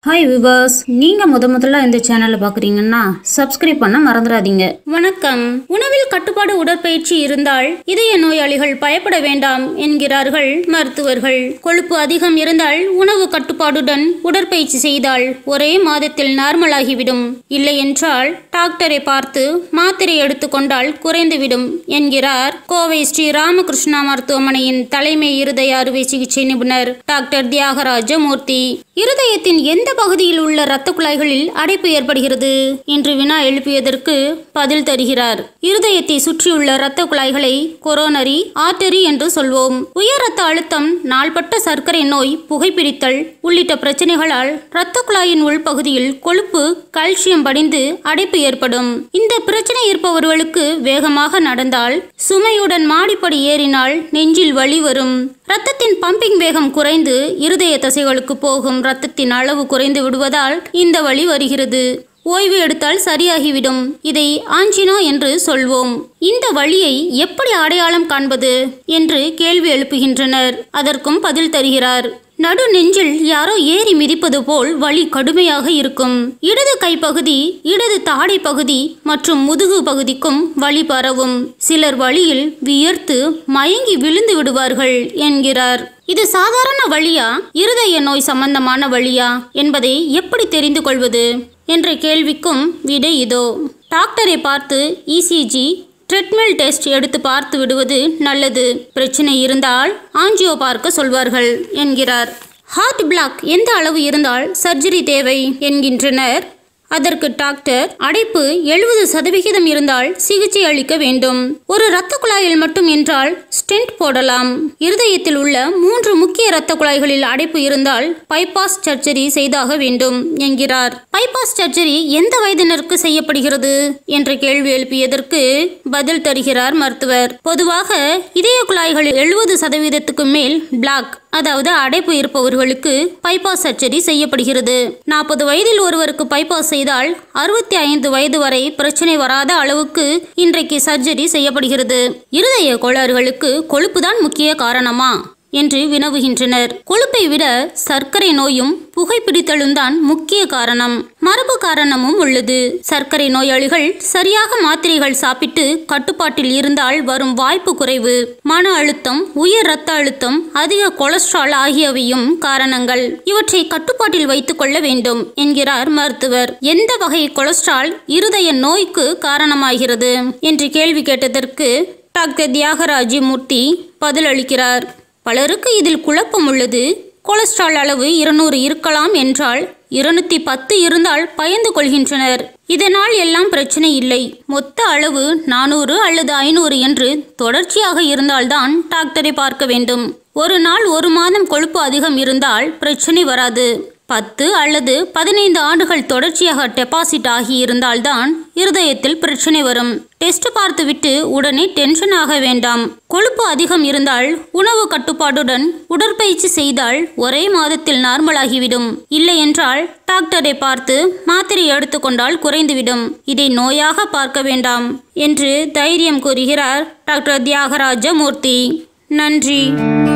hi விவாஸ் நீங்க முத முதல்ல இந்த சேனலை பாக்குறீங்கன்னா சப்ஸ்கிரைப் பண்ண மறந்துடாதீங்க வணக்கம் உணவில் கட்டுப்பாடு உடற்பயிற்சி இருந்தால் இதய நோயாளிகள் பயப்பட வேண்டாம் என்கிறார்கள் மருத்துவர்கள் கொழுப்பு அதிகம் இருந்தால் உணவு கட்டுப்பாடுடன் உடற்பயிற்சி செய்தால் ஒரே மாதத்தில் நார்மலாகிவிடும் இல்லை என்றால் டாக்டரை பார்த்து மாத்திரை எடுத்துக்கொண்டால் குறைந்துவிடும் என்கிறார் கோவை ஸ்ரீ ராமகிருஷ்ணா மருத்துவமனையின் தலைமை இருதய அறுவை சிகிச்சை நிபுணர் டாக்டர் தியாகராஜ மூர்த்தி இருதயத்தின் எந்த பகுதியில் உள்ள இரத்த குழாய்களில் அடைப்பு ஏற்படுகிறது என்று வினா எழுப்பியதற்கு பதில் தருகிறார் இருதயத்தை சுற்றியுள்ள இரத்த குழாய்களை கொரோனரி ஆர்டரி என்று சொல்வோம் உயர் ரத்த அழுத்தம் நாள்பட்ட சர்க்கரை நோய் புகைப்பிடித்தல் உள்ளிட்ட பிரச்சனைகளால் இரத்த குழாயின் உள்பகுதியில் கொழுப்பு கால்சியம் படிந்து அடைப்பு ஏற்படும் இந்த பிரச்சனை இருப்பவர்களுக்கு வேகமாக நடந்தால் சுமையுடன் மாடிப்படி ஏறினால் நெஞ்சில் வலி வரும் ரத்தத்தின் பம்பிங் வேகம் குறைந்து இருதய தசைகளுக்கு போகும் ரத்தத்தின் அளவு குறைந்து விடுவதால் இந்த வலி வருகிறது ஓய்வு எடுத்தால் சரியாகிவிடும் இதை ஆஞ்சினா என்று சொல்வோம் இந்த வழியை எப்படி அடையாளம் காண்பது என்று கேள்வி எழுப்புகின்றனர் அதற்கும் பதில் தருகிறார் நடு நெஞ்சில் யாரோ ஏறி மிதிப்பது போல் வலி கடுமையாக இருக்கும் இடது கைப்பகுதி இடது தாடை பகுதி மற்றும் முதுகு பகுதிக்கும் வலி பரவும் சிலர் வழியில் வியர்த்து மயங்கி விழுந்து விடுவார்கள் என்கிறார் இது சாதாரண வழியா இருதய நோய் சம்பந்தமான வழியா என்பதை எப்படி தெரிந்து கொள்வது என்ற கேள்விக்கும் விடை இதோ டாக்டரை பார்த்து இசிஜி ட்ரெட்மில் டெஸ்ட் எடுத்து பார்த்து விடுவது நல்லது பிரச்சனை இருந்தால் ஆஞ்சியோ பார்க்க சொல்வார்கள் என்கிறார் ஹார்ட் பிளாக் எந்த அளவு இருந்தால் சர்ஜரி தேவை என்கின்றனர் அதற்கு டாக்டர் அடைப்பு எழுபது சதவிகிதம் இருந்தால் சிகிச்சை அளிக்க வேண்டும் ஒரு இரத்த குழாயில் மட்டும் என்றால் ஸ்டென்ட் போடலாம் இருதயத்தில் உள்ள மூன்று முக்கிய இரத்த குழாய்களில் அடைப்பு இருந்தால் பைபாஸ் சர்ஜரி செய்தாக வேண்டும் என்கிறார் பைபாஸ் சர்ஜரி எந்த வயதினருக்கு செய்யப்படுகிறது என்ற கேள்வி எழுப்பியதற்கு பதில் தருகிறார் மருத்துவர் பொதுவாக இதய குழாய்களில் எழுபது சதவீதத்துக்கு மேல் பிளாக் அதாவது அடைப்பு இருப்பவர்களுக்கு பைபாஸ் சர்ஜரி செய்யப்படுகிறது நாற்பது வயதில் ஒருவருக்கு பைபாஸ் செய்தால் அறுபத்தி ஐந்து வயது வரை பிரச்சனை வராத அளவுக்கு இன்றைக்கு சர்ஜரி செய்யப்படுகிறது இருதய கோளாறுகளுக்கு கொழுப்புதான் முக்கிய காரணமா என்று வினவுகின்றனர் கொழுப்பை விட சர்க்கரை நோயும் புகைப்பிடித்தலும் தான் முக்கிய காரணம் மரபு காரணமும் உள்ளது சர்க்கரை நோயாளிகள் சரியாக மாத்திரைகள் சாப்பிட்டு கட்டுப்பாட்டில் இருந்தால் வரும் வாய்ப்பு குறைவு மன அழுத்தம் உயர் இரத்த அழுத்தம் அதிக கொலஸ்ட்ரால் ஆகியவையும் காரணங்கள் இவற்றை கட்டுப்பாட்டில் வைத்துக் கொள்ள வேண்டும் என்கிறார் மருத்துவர் எந்த வகை கொலஸ்ட்ரால் இருதய நோய்க்கு காரணமாகிறது என்று கேள்வி கேட்டதற்கு டாக்டர் தியாகராஜி மூர்த்தி பதிலளிக்கிறார் பலருக்கு இதில் குழப்பம் உள்ளது கொலஸ்ட்ரால் அளவு இருநூறு இருக்கலாம் என்றால் இருநூத்தி பத்து இருந்தால் பயந்து கொள்கின்றனர் இதனால் எல்லாம் பிரச்சனை இல்லை மொத்த அளவு நானூறு அல்லது ஐநூறு என்று தொடர்ச்சியாக இருந்தால்தான் டாக்டரை பார்க்க வேண்டும் ஒரு நாள் ஒரு மாதம் கொழுப்பு அதிகம் இருந்தால் பிரச்சனை வராது பத்து அல்லது பதினைந்து ஆண்டுகள் தொடர்ச்சியாக டெபாசிட் ஆகி இருந்தால்தான் இருதயத்தில் பிரச்சனை வரும் டெஸ்ட் பார்த்துவிட்டு உடனே டென்ஷன் ஆக வேண்டாம் கொழுப்பு அதிகம் இருந்தால் உணவு கட்டுப்பாடுடன் உடற்பயிற்சி செய்தால் ஒரே மாதத்தில் நார்மலாகிவிடும் இல்லை என்றால் டாக்டரை பார்த்து மாத்திரை எடுத்துக்கொண்டால் குறைந்துவிடும் இதை நோயாக பார்க்க வேண்டாம் என்று தைரியம் கூறுகிறார் டாக்டர் தியாகராஜ மூர்த்தி நன்றி